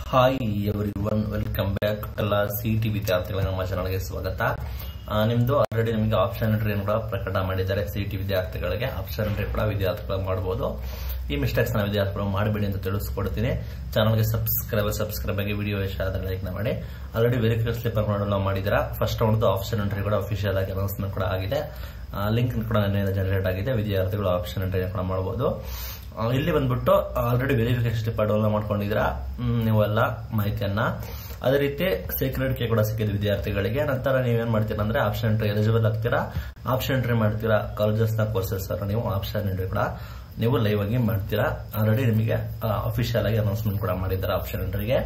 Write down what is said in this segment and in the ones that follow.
Hi every one welcome back ಎಲ್ಲ C T ವಿದ್ಯಾರ್ಥಿಗಳಿಗೆ ನಮ್ಮ ಚಾನಲ್ಗೆ ಸ್ವಾಗತ ಆ, ನಿಮ್ದು ಆಲ್ರೆಡಿ ನಿಮಗೆ ಆಪ್ಷನ್ ಎಂಟ್ರಿ ಕೂಡ ಪ್ರಕಟ ಮಾಡಿದ್ದಾರೆ ಸಿ ಟಿ ವಿದ್ಯಾರ್ಥಿಗಳಿಗೆ ಆಪ್ಷನ್ ಎಂಟ್ರಿ ಕೂಡ ವಿದ್ಯಾರ್ಥಿಗಳು ಮಾಡಬಹುದು ಈ ಮಿಸ್ಟೇಕ್ಸ್ ನ ವಿದ್ಯಾರ್ಥಿಗಳು ಮಾಡಬೇಡಿ ಅಂತ ತಿಳಿಸ್ಕೊಡ್ತೀನಿ ಚಾನಲ್ಗೆ ಸಬ್ಸ್ಕ್ರೈಬ್ ಸಬ್ಸ್ಕ್ರೈಬ್ ಆಗಿ ವಿಡಿಯೋ ಇಷ್ಟ ಆದರೆ ಲೈಕ್ ಮಾಡಿ ಆಲ್ರೆಡಿ ವೆರಿಫೈ ಸ್ಲಿಪ್ಪರ್ ಮಾಡಲು ಮಾಡಿದ್ದೀರಾ ಫಸ್ಟ್ ಒಂದು ಆಪ್ಷನ್ ಎಂಟ್ರಿ ಕೂಡ ಅಫಿಷಿಯಲ್ ಆಗಿ ಅನೌನ್ಸ್ಮೆಂಟ್ ಕೂಡ ಆಗಿದೆ ಲಿಂಕ್ ಕೂಡ ಜನರೇಟ್ ಆಗಿದೆ ವಿದ್ಯಾರ್ಥಿಗಳು ಆಪ್ಷನ್ ಎಂಟ್ರಿ ಕೂಡ ಮಾಡಬಹುದು ಆ, ಇಲ್ಲಿ ಬಂದ್ಬಿಟ್ಟು ಆಲ್ರೆಡಿ ವೆರಿಫಿಕೇಶನ್ ಸ್ಲಿಪ್ ಡೌನ್ಲೋಡ್ ಮಾಡ್ಕೊಂಡಿದ್ದೀರಾ ಹ್ಮ್, ನೀವೆಲ್ಲ ಮಾಹಿತಿಯನ್ನ ಅದೇ ರೀತಿ ಸೀಕ್ರೆಟ್ ಕೇ ಕೂಡ ಸಿಕ್ಕಿದೆ ವಿದ್ಯಾರ್ಥಿಗಳಿಗೆ ನಂತರ ನೀವೇನ್ ಮಾಡ್ತೀರಾ ಅಂದ್ರೆ ಆಪ್ಷನ್ ಎಂಟ್ರಿ ಎಲಿಜಿಬಲ್ ಆಗ್ತೀರಾ ಆಪ್ಷನ್ ಎಂಟ್ರಿ ಮಾಡ್ತೀರಾ ಕಾಲೇಜಸ್ ನ ಕೋರ್ಸಸ್ ನೀವು ಆಪ್ಷನ್ ಎಂಟ್ರಿ ಕೂಡ ನೀವು ಲೈವ್ ಆಗಿ ಮಾಡ್ತೀರಾ ಆಲ್ರೆಡಿ ನಿಮಗೆ ಅಫಿಷಿಯಲ್ ಆಗಿ ಅನೌನ್ಸ್ಮೆಂಟ್ ಕೂಡ ಮಾಡಿದ್ದಾರೆ ಆಪ್ಷನ್ ಎಂಟ್ರಿಗೆ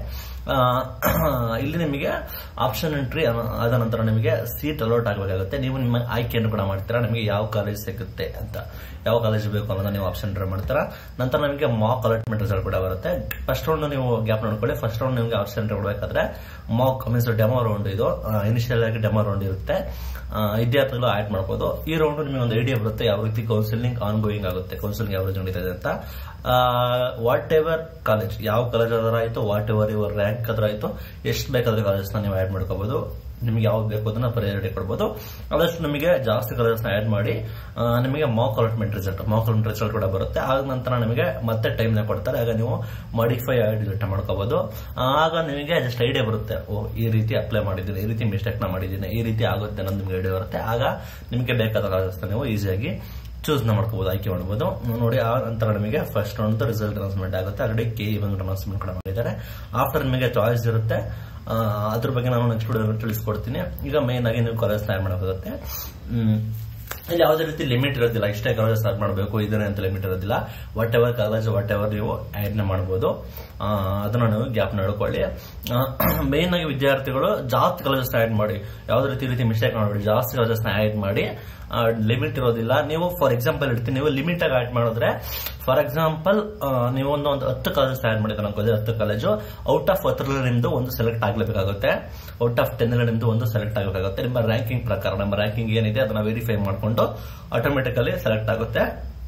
ಇಲ್ಲಿ ನಿಮಗೆ ಆಪ್ಷನ್ ಎಂಟ್ರಿ ಆದ ನಂತರ ನಿಮಗೆ ಸೀಟ್ ಅಲೋಟ್ ಆಗಬೇಕಾಗುತ್ತೆ ನೀವು ನಿಮ್ಮ ಆಯ್ಕೆಯನ್ನು ಕೂಡ ಮಾಡ್ತೀರಾ ನಿಮಗೆ ಯಾವ ಕಾಲೇಜ್ ಸಿಗುತ್ತೆ ಅಂತ ಯಾವ ಕಾಲೇಜ್ ಬೇಕು ಅನ್ನೋದನ್ನ ನೀವು ಆಪ್ಷನ್ ಎಂಟ್ರಿ ಮಾಡ್ತೀರಾ ನಂತರ ನಿಮಗೆ ಮಾಕ್ ಅಲಾಟ್ಮೆಂಟ್ ರಿಸಲ್ಟ್ ಕೂಡ ಬರುತ್ತೆ ಫಸ್ಟ್ ರೌಂಡ್ ನೀವು ಗ್ಯಾಪ್ ನೋಡ್ಕೊಳ್ಳಿ ಫಸ್ಟ್ ರೌಂಡ್ ನಿಮಗೆ ಆಪ್ಷನ್ ಎಂಟ್ರಿ ಕೊಡಬೇಕಾದ್ರೆ ಮಾಕ್ ಮೀನ್ಸ್ ಡೆಮೋ ರೌಂಡ್ ಇದು ಇನಿಷಿಯಲ್ ಆಗಿ ಡೆಮೋ ರೌಂಡ್ ಇರುತ್ತೆ ಆ, ವಿದ್ಯಾರ್ಥಿಗಳು ಆಡ್ ಮಾಡ್ಬೋದು ಈ ರೌಂಡ್ ನಿಮಗೆ ಒಂದು ಐಡಿಯಾ ಬರುತ್ತೆ ಯಾವ ರೀತಿ ಕೌನ್ಸಿಲಿಂಗ್ ಆನ್ ಗೋಯಿಂಗ್ ಆಗುತ್ತೆ ಕೌನ್ಸಿಲಿಂಗ್ ಯಾವ ರೀತಿ ನಡೀತದೆ ಅಂತ ವಾಟ್ ಎವರ್ ಕಾಲೇಜ್ ಯಾವ ಕಾಲೇಜ್ ಆದ್ರೆ ಆಯ್ತು ವಾಟ್ ಎವರ್ ಇವರ್ ರ್ಯಾಂಕ್ ಆದ್ರೆ ಆಯ್ತು ಎಷ್ಟು ಬೇಕಾದ್ರೆ ಕಾಲೇಜ್ನ ನೀವು ಆಡ್ ಮಾಡ್ಕೋಬಹುದು ನಿಮಗೆ ಯಾವ್ದು ಬೇಕು ಅದನ್ನ ಪ್ರಯಾರಿಟಿ ಕೊಡ್ಬೋದು ಆದಷ್ಟು ನಿಮಗೆ ಜಾಸ್ತಿ ಕಾಲೇಜ್ನ ಆಡ್ ಮಾಡಿ ಆ, ನಿಮಗೆ mock allotment result mock allotment result ಕೂಡ ಬರುತ್ತೆ ಆಗ ನಂತರ ನಿಮಗೆ ಮತ್ತೆ ಟೈಮ್ ನ ಕೊಡ್ತಾರೆ ಆಗ ನೀವು ಮಾಡಿಫೈ ಡಿಲೀಟ್ ಮಾಡ್ಕೋಬಹುದು ಆಗ ನಿಮಗೆ ಜಸ್ಟ್ ಐಡಿಯಾ ಬರುತ್ತೆ ಓ ಈ ರೀತಿ ಅಪ್ಲೈ ಮಾಡಿದ್ದೀನಿ ಈ ರೀತಿ ಮಿಸ್ಟೇಕ್ ನ ಮಾಡಿದ್ದೀನಿ ಈ ರೀತಿ ಆಗುತ್ತೆ ಅನ್ನೋದು ನಿಮಗೆ ಐಡಿಯಾ ಬರುತ್ತೆ ಆಗ ನಿಮಗೆ ಬೇಕಾದ ಕಾಲೇಜ್ನ ನೀವು ಈಸಿಯಾಗಿ ಚೂಸ್ ನ ಮಾಡ್ಕೋಬಹುದು ಆಯ್ಕೆ ಮಾಡಬಹುದು ನೋಡಿ ಆ ನಂತರ ನಿಮಗೆ ಫಸ್ಟ್ ಒಂದು ರಿಸಲ್ಟ್ ಅನೌನ್ಸ್ಮೆಂಟ್ ಆಗುತ್ತೆ ಆಲ್ರೆಡಿ ಕೆ ಬಂದು ಅನೌನ್ಸ್ಮೆಂಟ್ ಕೂಡ ಮಾಡಿದ್ದಾರೆ ಆಫ್ಟರ್ ನಿಮಗೆ ಚಾಯ್ಸ್ ಇರುತ್ತೆ ಆ, ಅದ್ರ ಬಗ್ಗೆ ನಾನು ನೆಕ್ಸ್ಟ್ ವಿಡಿಯೋ ತಿಳಿಸ್ಕೊಡ್ತೀನಿ ಈಗ ಮೇನ್ ಆಗಿ ನೀವು ಕಾಲೇಜ್ ಸ್ಟಾರ್ಟ್ ಮಾಡಬೇಕಾಗುತ್ತೆ ಹ್ಮ್. ಇಲ್ಲಿ ಯಾವುದೇ ರೀತಿ ಲಿಮಿಟ್ ಇರೋದಿಲ್ಲ ಇಷ್ಟೇ ಕಾಲೇಜ್ ಸ್ಟಾರ್ಟ್ ಮಾಡಬೇಕು ಇದನ್ನೇ ಅಂತ ಲಿಮಿಟ್ ಇರೋದಿಲ್ಲ what ever college what ever ನೀವು ಆಡ್ ನ ಮಾಡಬಹುದು ಆ, ಅದನ್ನ ನೀವು ಗ್ಯಾಪ್ ನಡ್ಕೊಳ್ಳಿ ಮೇನ್ ಆಗಿ ವಿದ್ಯಾರ್ಥಿಗಳು ಜಾಸ್ತಿ ಕಾಲೇಜಸ್ ಆಡ್ ಮಾಡಿ ಯಾವುದೇ ರೀತಿ ರೀತಿ ಮಿಸ್ಟೇಕ್ ಮಾಡಬೇಡಿ ಜಾಸ್ತಿ ಕಾಲೇಜಸ್ ಆಡ್ ಮಾಡಿ ಲಿಮಿಟ್ ಇರೋದಿಲ್ಲ ನೀವು ಫಾರ್ ಎಕ್ಸಾಂಪಲ್ ಇಡ್ತೀನಿ ನೀವು ಲಿಮಿಟ್ ಆಗಿ ಆಡ್ ಮಾಡಿದ್ರೆ ಫಾರ್ ಎಕ್ಸಾಂಪಲ್ ನೀವು ಒಂದು ಒಂದು ಹತ್ತು ಕಾಲೇಜಸ್ ಆಡ್ ಮಾಡಿದ್ರೆ ಅನ್ಕೋದ್ರೆ ಹತ್ತು ಕಾಲೇಜು ಔಟ್ ಆಫ್ ಹತ್ತರಲ್ಲಿ ನಿಮ್ದು ಒಂದು ಸೆಲೆಕ್ಟ್ ಆಗ್ಲೇಬೇಕಾಗುತ್ತೆ ಔಟ್ ಆಫ್ ಟೆನ್ ನಿಮ್ದು ಒಂದು ಸೆಲೆಕ್ಟ್ ಆಗಬೇಕಾಗುತ್ತೆ ನಿಮ್ಮ ರ್ಯಾಂಕಿಂಗ್ ಪ್ರಕಾರ ನಮ್ಮ ರ್ಯಾಂಕಿಂಗ್ ಏನಿದೆ ಅದನ್ನ ವೆರಿಫೈ ಮಾಡಿಕೊಂಡು ಆಟೋಮೆಟಿಕಲಿ ಸೆಲೆಕ್ಟ್ ಆಗುತ್ತೆ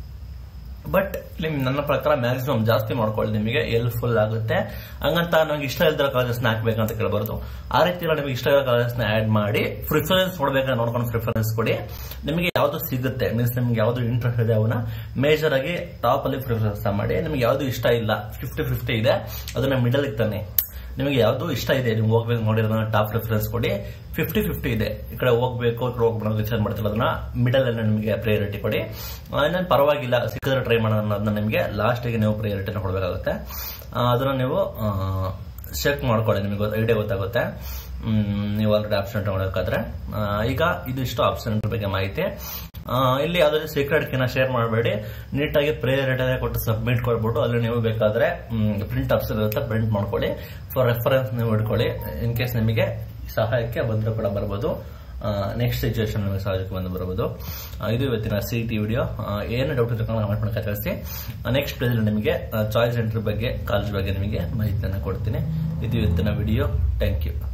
ಬಟ್ ನಿಮ್ ನನ್ನ ಪ್ರಕಾರ ಮ್ಯಾಕ್ಸಿಮಮ್ ಜಾಸ್ತಿ ಮಾಡ್ಕೊಳ್ಳಿ ನಿಮಗೆ ಫುಲ್ ಆಗುತ್ತೆ ಹಂಗಂತ ನನಗೆ ಇಷ್ಟ ಇಲ್ದಿರೋ ಕಾಲೇಜಸ್ನ ಹಾಕ್ಬೇಕಂತ ಕೇಳಬಾರ್ದು ಆ ರೀತಿ ಎಲ್ಲ ನಿಮಗೆ ಇಷ್ಟ ಇರೋ ಕಾಲೇಜಸ್ನ ಆಡ್ ಮಾಡಿ ಪ್ರಿಫರೆನ್ಸ್ ಕೊಡ್ಬೇಕಾದ್ರೆ ನೋಡ್ಕೊಂಡು ಪ್ರಿಫರೆನ್ಸ್ ಕೊಡಿ ನಿಮಗೆ ಯಾವ್ದು ಸಿಗುತ್ತೆ ಮೀನ್ಸ್ ನಿಮ್ಗೆ ಯಾವ್ದು ಇಂಟ್ರೆಸ್ಟ್ ಇದೆ ಅವನ್ನ ಮೇಜರ್ ಆಗಿ ಟಾಪ್ ಅಲ್ಲಿ ಪ್ರಿಫರೆನ್ಸ್ ಮಾಡಿ ನಿಮ್ಗೆ ಯಾವ್ದು ಇಷ್ಟ ಇಲ್ಲ ಫಿಫ್ಟಿ ಫಿಫ್ಟಿ ಇದೆ ಅದನ್ನ ಮಿಡಲ್ ಇತ್ತಾನೆ ನಿಮಗೆ ಯಾವ್ದು ಇಷ್ಟ ಇದೆ ನೀವು ಹೋಗ್ಬೇಕು ನೋಡಿರೋದನ್ನ ಟಾಪ್ ಪ್ರಿಫರೆನ್ಸ್ ಕೊಡಿ ಫಿಫ್ಟಿ ಫಿಫ್ಟಿ ಇದೆ ಈ ಕಡೆ ಹೋಗ್ಬೇಕು ಈ ಕಡೆ ಹೋಗ್ಬೇಕು ವಿಚಾರ ಮಾಡ್ತಿಲ್ಲ ಅದನ್ನ ಮಿಡಲ್ ಅಲ್ಲಿ ನಿಮಗೆ ಪ್ರಯಾರಿಟಿ ಕೊಡಿ ನಾನು ಪರವಾಗಿಲ್ಲ ಸಿಕ್ಕಿದ್ರೆ ಟ್ರೈ ಮಾಡೋಣ ಅನ್ನೋದನ್ನ ನಿಮಗೆ ಲಾಸ್ಟಿಗೆ ನೀವು ಪ್ರಯಾರಿಟಿನ ಕೊಡಬೇಕಾಗುತ್ತೆ ಆ, ಅದನ್ನ ನೀವು ಚೆಕ್ ಮಾಡ್ಕೊಳ್ಳಿ ನಿಮಗೆ ಐಡಿಯಾ ಗೊತ್ತಾಗುತ್ತೆ ಹ್ಮ್, ನೀವು ಆಲ್ರೆಡಿ ಆಪ್ಷನ್ ತಗೊಳಕಾದ್ರೆ ಈಗ ಇದು ಇಷ್ಟು ಆಪ್ಷನ್ ಬಗ್ಗೆ ಮಾಹಿತಿ ಆ, ಇಲ್ಲಿ ಯಾವ್ದಾದ್ರು ಸೀಕ್ರೆಟ್ ಕಿನ ಶೇರ್ ಮಾಡಬೇಡಿ ನೀಟಾಗಿ ಪ್ರೇಯರ್ ಕೊಟ್ಟು ಸಬ್ಮಿಟ್ ಕೊಡ್ಬಿಟ್ಟು ಅಲ್ಲಿ ನೀವು ಬೇಕಾದ್ರೆ ಪ್ರಿಂಟ್ ಆಪ್ಷನ್ ಇರುತ್ತೆ ಪ್ರಿಂಟ್ ಮಾಡ್ಕೊಳ್ಳಿ ಫಾರ್ ರೆಫರೆನ್ಸ್ ನೀವು ಇಟ್ಕೊಳ್ಳಿ ಇನ್ ಕೇಸ್ ನಿಮಗೆ ಸಹಾಯಕ್ಕೆ ಬಂದರೂ ಕೂಡ ಬರ್ಬೋದು ನೆಕ್ಸ್ಟ್ ಸಿಚುವೇಶನ್ ನಿಮಗೆ ಸಹಾಯಕ್ಕೆ ಬಂದು ಬರಬಹುದು ಆ, ಇದು ಇವತ್ತಿನ ಸಿ ಟಿ ವಿಡಿಯೋ ಏನು ಡೌಟ್ ಇದ್ರೆ ಕಮೆಂಟ್ ಮಾಡಕ್ಕೆ ಕಳಿಸಿ ನೆಕ್ಸ್ಟ್ ಪೇಜ್ ನಿಮಗೆ ಚಾಯ್ಸ್ ಎಂಟ್ರಿ ಬಗ್ಗೆ ಕಾಲೇಜ್ ಬಗ್ಗೆ ನಿಮಗೆ ಮಾಹಿತಿಯನ್ನು ಕೊಡ್ತೀನಿ ಇದು ಇವತ್ತಿನ ವಿಡಿಯೋ ಥ್ಯಾಂಕ್ ಯು